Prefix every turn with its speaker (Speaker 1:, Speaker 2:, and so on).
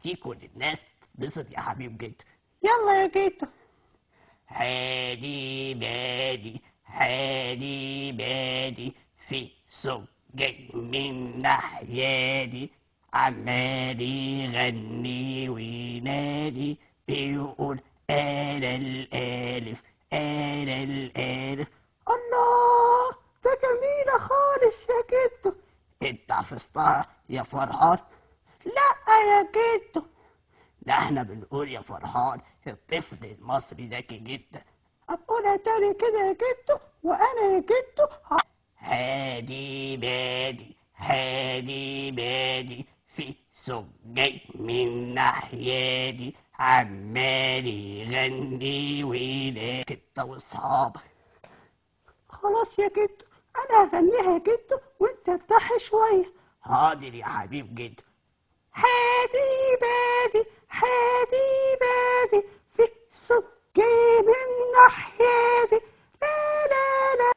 Speaker 1: دي كل الناس تتبسط يا حبيب جدو
Speaker 2: يلا يا جدو
Speaker 1: هادي بادي هادي بادي في سوق جاي من ناحيادي عمال يغني وينادي بيقول أنا الألف أنا الألف
Speaker 2: الله ده جميلة خالص يا جدو
Speaker 1: انت حفظتها يا فرحان
Speaker 2: لا يا جدو
Speaker 1: ده احنا بنقول يا فرحان الطفل المصري ذكي جدا
Speaker 2: أقولها تاني كده يا جدو وأنا يا جدو ه-
Speaker 1: هادي بادي هادي بادي في سوق جاي من ناحيادي عمال يغني ويناك انت واصحابك
Speaker 2: خلاص يا جدو أنا هغنيها يا جدو وأنت ارتاح شوية
Speaker 1: حاضر يا حبيب جدا
Speaker 2: هادي بادي هادي بادي في سجي من ناحيتي